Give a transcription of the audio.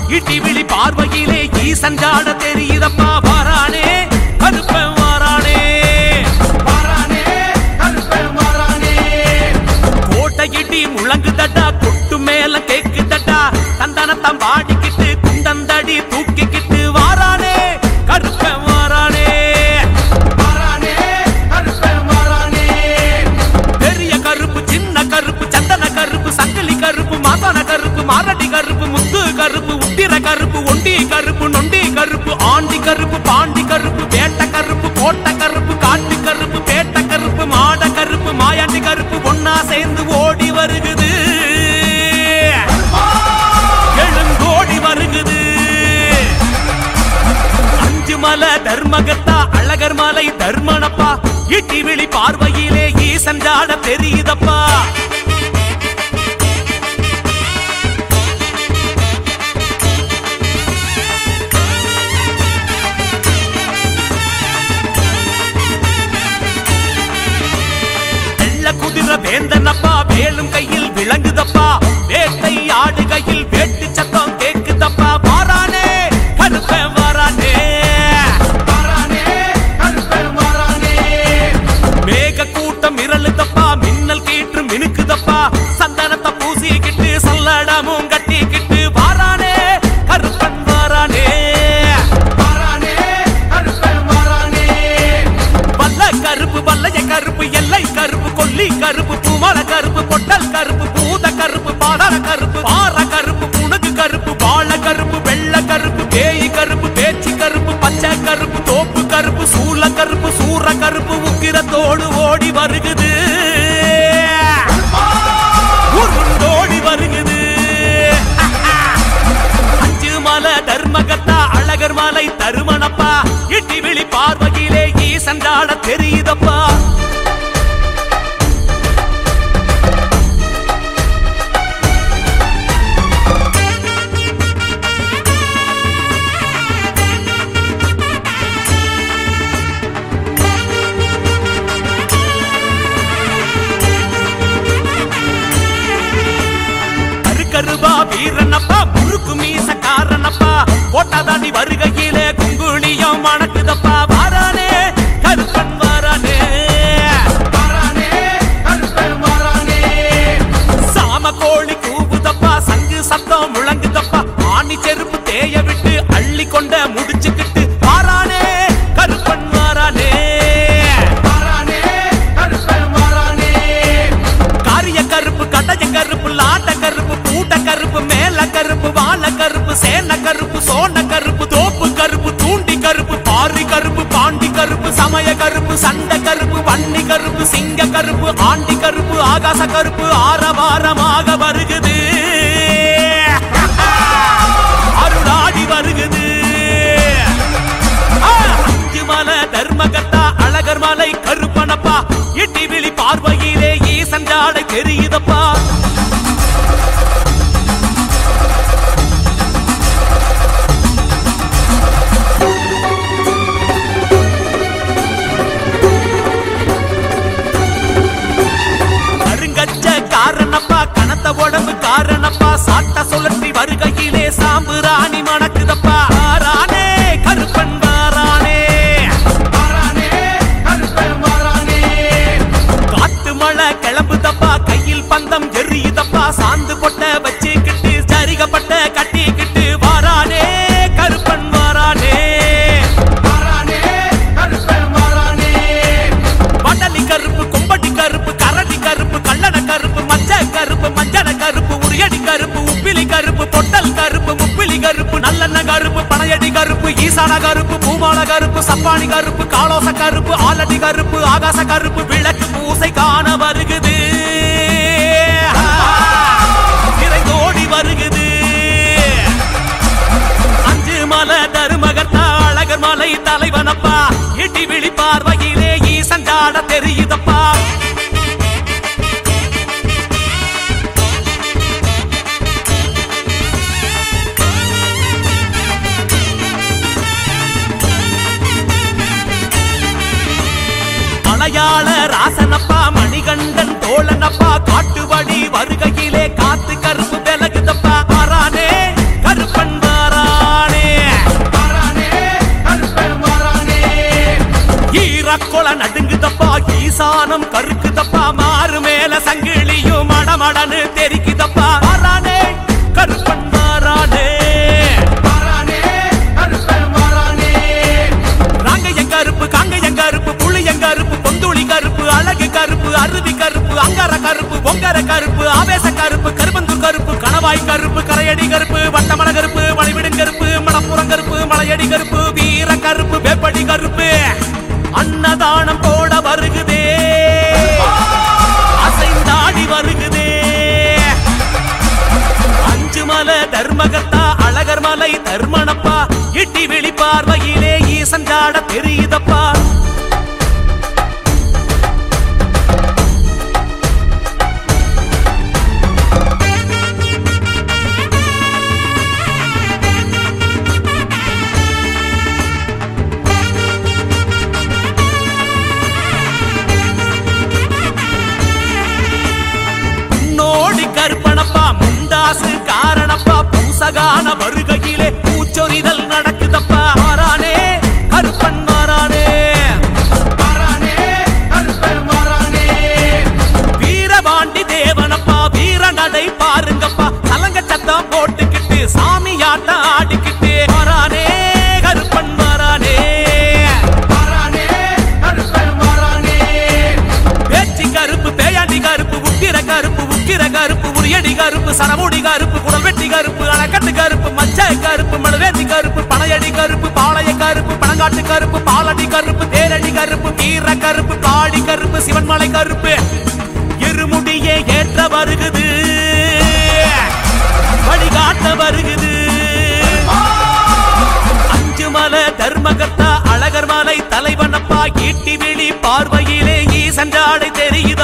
இட்டி விழி பார்வையிலே ஈசன் ஜாட தெரியுதப்பா வாரானே கருப்பன் வாரானே மாறானே கருப்பன் மாறானே கோட்டை இடி முழங்குதடா கொட்டு மேல கேக்குதடா தந்தனத்தம் பாடிக்கிட்டு குண்டந்தடி தூக்கிக்கிட்டு வாரானே கருப்பன் வாரானே மாறானே கருப்பன் மாறானே பெரிய கருப்பு சின்ன கருப்பு சந்தன கருப்பு சங்கிலி கருப்பு மாசான கருப்பு மாரடி கருப்பு முத்து கருப்பு உத்திர கருப்பு ஒண்டி கருப்பு நொண்டி கருப்பு ஆண்டி கருப்பு பாண்டி கருப்பு வேட்ட கருப்பு கோட்டை கருப்பு காட்டு கருப்பு பேட்ட கருப்பு மாட கருப்பு மாயாண்டி கருப்பு ஒன்னா சேர்ந்து ஓடி வருகுது எழுங்கோடி வருகுது அஞ்சு மலை தர்மகத்தா அழகர் மலை தர்மனப்பா இட்டி விழி பார்வையிலே ஈசன் ஜாட தெரியுதப்பா வெள்ள குதிரை வேந்தனப்பா வேலும் கையில் விளங்குதப்பா வேட்டை ஆடுகையில் வேட்டு சத்தம் கேக்குதப்பா வாரானே கருப்பன் வாரானே மாறானே கருப்பன் மாறானே மேக கூட்டம் மிரளுதப்பா மின்னல் கீற்று மினுக்குதப்பா சந்தனத்தை பூசிக்கிட்டு சல்லடமும் கட்டிக்கிட்டு வாரானே கருப்பன் வாரானே மாறானே கருப்பன் மாறானே வல்ல கருப்பு வல்லைய கருப்பு எல்லை கருப்பு கொல்லி கருப்பு பூமல கருப்பு பொட்டல் கருப்பு பூத கருப்பு பாதாள கருப்பு பாற கருப்பு புணுகு கருப்பு வாழ கருப்பு வெள்ள கருப்பு பேய் கருப்பு பேச்சு கருப்பு பச்சை கருப்பு தோப்பு கருப்பு சூள கருப்பு சூற கருப்பு உக்கிரத்தோடு ஓடி வருகுது உருண்டோடி வருகுது அஞ்சு மலை தர்மகத்தா அழகர் மலை தருமனப்பா இட்டி விழி பார்வையிலே ஈசன் ஜாட தெரியுதப்பா கருகருவா வீரனப்பா முறுக்கு மீச காரணப்பா போட்டாதாண்டி வருகையிலே குங்குளியம் மணக்குதப்பா வாரானே கருப்பன் வாரானே மாறானே கருப்பன் மாறானே சாம கோழி கூவுதப்பா சங்கு சத்தம் முழங்குதப்பா ஆணி செருப்பு தேய விட்டு அள்ளி கொண்ட முடிச்சுக்கிட்டு வாரானே கருப்பன் வாரானே மாறானே கருப்பன் மாறானே காரிய கருப்பு கடைய கருப்பு லாட்ட கருப்பு பூட்ட கருப்பு மேல கருப்பு வாழ கருப்பு சேன கருப்பு சோன கருப்பு தோப்பு கருப்பு தூண்டி கருப்பு பாரி கருப்பு பாண்டி கருப்பு சமய கருப்பு சண்டை கருப்பு வன்னி கருப்பு சிங்க கருப்பு ஆண்டி கருப்பு ஆகாச கருப்பு ஆரவாரமாக வருகுது அருளாடி வருகுது ஆ, அஞ்சு மலை தர்மகத்தா அழகர் மலை கருப்பனப்பா இட்டி விழி பார்வையிலே ஈசன் ஜாடை தெரியுதப்பா கருங்கச்ச காரணப்பா கனத்த உடம்பு காரணப்பா சாட்ட சுழற்றி வருகையிலே சாம்புராணி மணக்குதப்பா வாரானே கருப்பன் வாரானே மாறானே கருப்பன் மாறானே காத்து மழை கிளம்புதப்பா கையில் பந்தம் எரியுதப்பா சாந்து கொட்ட வச்சுக்கிட்டு சரிகப்பட்ட கட்டிக்கிட்டு வாரானே கருப்பன் வாரானே மாறானே கருப்பன் மாறானே வண்டலி கருப்பு கொம்பட்டி கருப்பு கரடி கருப்பு கள்ளன கருப்பு மஞ்ச கருப்பு மஞ்சன கருப்பு உரியடி கருப்பு உப்பிலி கருப்பு பொட்டல் கருப்பு முப்பிலி கருப்பு நல்லெண்ண கருப்பு பனையடி கருப்பு ஈசான கருப்பு பூமால கருப்பு சப்பானி கருப்பு காலோச கருப்பு ஆலடி கருப்பு ஆகாச கருப்பு விளக்கு பூசை காண வருகுது நிறைந்தோடி வருகுது அஞ்சு மலை தருமகத்தா அழகர் மலை தலைவனப்பா இட்டி விழி பார்வையிலே ஈசன் ஜாட தெரியுதப்பா மலையாள ராசனப்பா மணிகண்டன் தோழனப்பா காட்டுவடி வருகையிலே காத்து கருப்பு விலகுதப்பா வாரானே கருப்பன் வாரானே வானம் கருக்குதப்பா மாறு மேல சங்கிலியும் மடமடன்னு தெரிக்குதப்பா மாறானே கருப்பன் மாறானே மாறானே கருப்பன் மாறானே ராங்கையன் கருப்பு காங்கையன் கருப்பு புளியன் கருப்பு பொந்துளி கருப்பு அழகு கருப்பு அருவி கருப்பு அங்கார கருப்பு பொங்கர கருப்பு ஆவேச கருப்பு கருப்பந்தூர் கருப்பு கணவாய் கருப்பு கரையடி கருப்பு வட்டமல கருப்பு மலைவிடும் கருப்பு மணப்புறம் கருப்பு மலையடி கருப்பு வீர கருப்பு வேப்படி கருப்பு அன்னதானம் போட வருகுதே அசைந்தாடி வருகுதே அஞ்சு மலை தர்மகத்தா அழகர் மலை தர்மனப்பா இட்டி வெளி பார்வையிலே ஈசன் ஜாட தெரியுதப்பா நோடி கருப்பனப்பா முண்டாசு காரணப்பா பூசகான வருகையிலே பூச்சொரிதல் நடக்குதப்பா மாறானே கருப்பன் மாறானே மாறானே கருப்பன் மாறானே வீரபாண்டி தேவனப்பா வீர நடை பாருங்கப்பா கலங்க சத்தம் போட்டுக்கிட்டு சாமி ஆட்டம் ஆடிக்கிட்டு மாறானே கருப்பன் மாறானே மாறானே கருப்பன் மாறானே பேச்சு கருப்பு பேயாண்டி கருப்பு உக்கிர கருப்பு உக்கிர கருப்பு உரியடி கருப்பு சரமுடி கருப்பு குடல் வெட்டி கருப்பு அணைக்கட்டு கருப்பு மச்ச கருப்பு மணவேந்தி கருப்பு பனையடி கருப்பு பாளைய கருப்பு பனங்காட்டு கருப்பு பாலடி கருப்பு தேரடி கருப்பு வீர கருப்பு காடி கருப்பு சிவன்மலை கருப்பு இருமுடியே ஏற்ற வருகுது வழிகாட்ட வருகுது அஞ்சு மலை தர்மகர்த்தா அழகர் மலை தலைவனப்பா ஈட்டி விழி பார்வையிலே ஈசன் ஜாடை தெரியுது